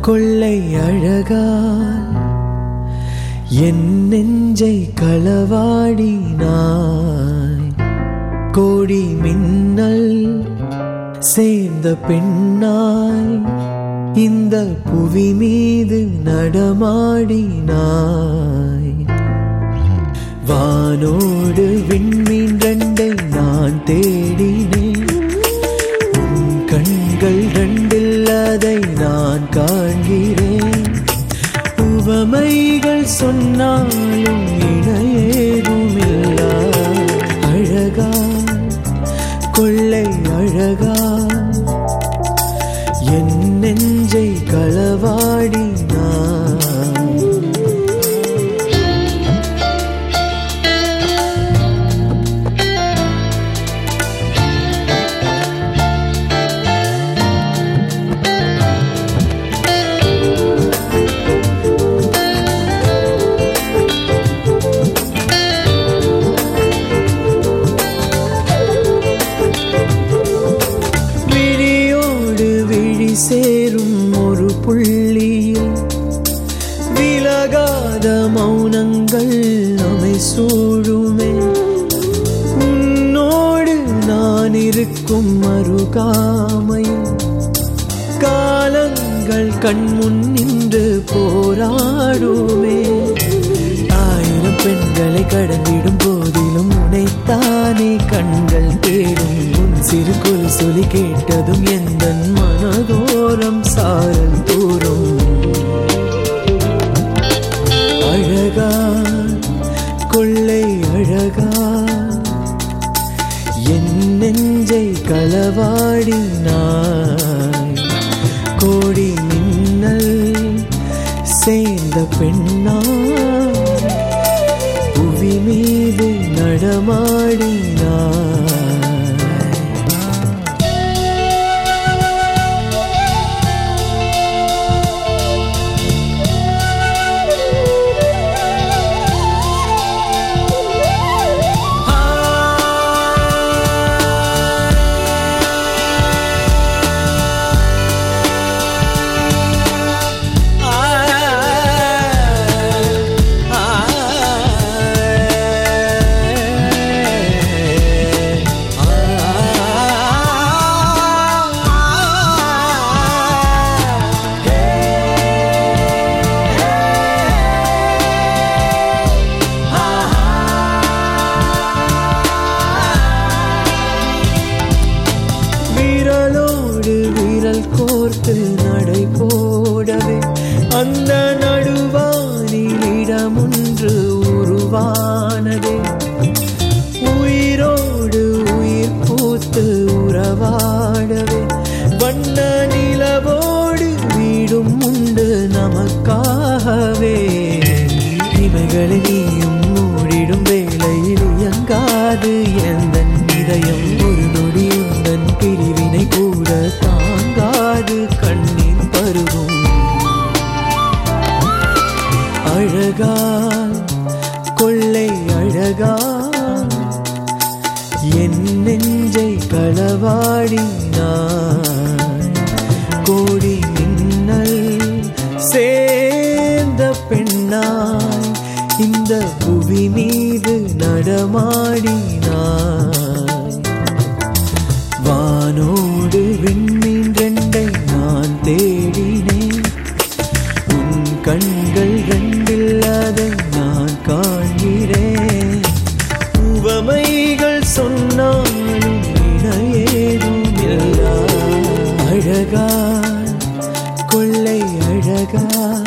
கொள்ளை அழகால் என் நெஞ்சை களவாடினாய் கோடி மின்னல் சேர்ந்த பெண்ணாய் இந்த புவி மீது நடமாடினாய் வானோடு விண்மீன் ரெண்டை நான் தேடினேன் உன் கண்கள் ரெண்டில் அதை நான் காண்கிறேன் உவமைகள் சொன்னாலும் இணையேதுமில்லா அழகா கொள்ளை அழகா என் நெஞ்சை களவாடினான் விழியோடு விழி சேரும் ஒரு புள்ளியில் விலகாத மௌனங்கள் நம்மை சூழுமே உன்னோடு நான் இருக்கும் அருகாமையில் காலங்கள் கண்முன் நின்று போராடுமே ஆயிரம் பெண்களை கடந்திடும் போதிலும் உனைத்தானே கண்கள் தேடும் உன் சிறு கொலு சொல்லி கேட்டதும் எந்த மனதோரம் சாரல் தூரும் அழகா கொள்ளை அழகா என் நெஞ்சை களவாடினாய் கோடி மின்னல் சேர்ந்த பெண்ணாய் புவி மீது நடமாடினாய் விரலோடு விரல் கோர்த்து நடை போடவே அந்த நடுவானில் இடமொன்று உருவானதே உயிரோடு உயிர் பூத்து உறவாடவே வண்ண நிலவோடு வீடும் உண்டு நமக்காகவே இவைகளை நீயும் மூடிடும் வேளையில் இயங்காது எந்த இதயம் ஒரு நொடி உந்தன் பிரிவினை கூட தாங்காது கண்ணீர் பருகும் அழகா கொள்ளை அழகா என் நெஞ்சை களவாடினாய் கோடி மின்னல் சேர்ந்த பெண்ணாய் இந்த புவி மீது நடமாடினாய் வானோடு விண்மீன் ரெண்டை நான் தேடினேன் உன் கண்கள் ரெண்டில் அதை நான் காண்கிறேன் உவமைகள் சொன்னாலும் இணையேதும் இல்லா அழகா கொள்ளை அழகா